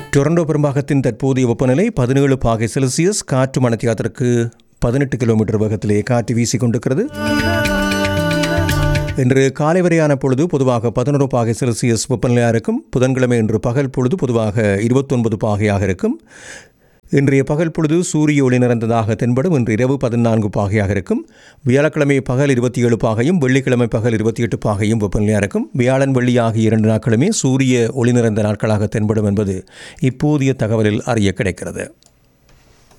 Toronto பெரும்பாகத்தின் தற்போதைய வெப்பநிலை பதினேழு பாகை செல்சியஸ் காற்று மணத்தியாத்திற்கு பதினெட்டு கிலோமீட்டர் வேகத்திலே காற்று வீசிக் கொண்டிருக்கிறது இன்று காலை வரையான பொழுது பொதுவாக பதினொரு பாகை செல்சியஸ் வெப்பநிலையாக இருக்கும் புதன்கிழமை இன்று பகல் பொழுது பொதுவாக இருபத்தொன்பது பாகையாக இருக்கும் இன்றைய பகல் பொழுது சூரிய ஒளி நிறைந்ததாக தென்படும் இன்று இரவு பதினான்கு பாகையாக இருக்கும் வியாழக்கிழமை பகல் இருபத்தி ஏழு பாகையும் வெள்ளிக்கிழமை பகல் இருபத்தி எட்டு பாகையும் வெப்பநிலையாக இருக்கும் வியாழன் வெள்ளி ஆகிய இரண்டு நாட்களுமே சூரிய ஒளி நிறைந்த நாட்களாக தென்படும் என்பது இப்போதைய தகவலில் அறிய கிடைக்கிறது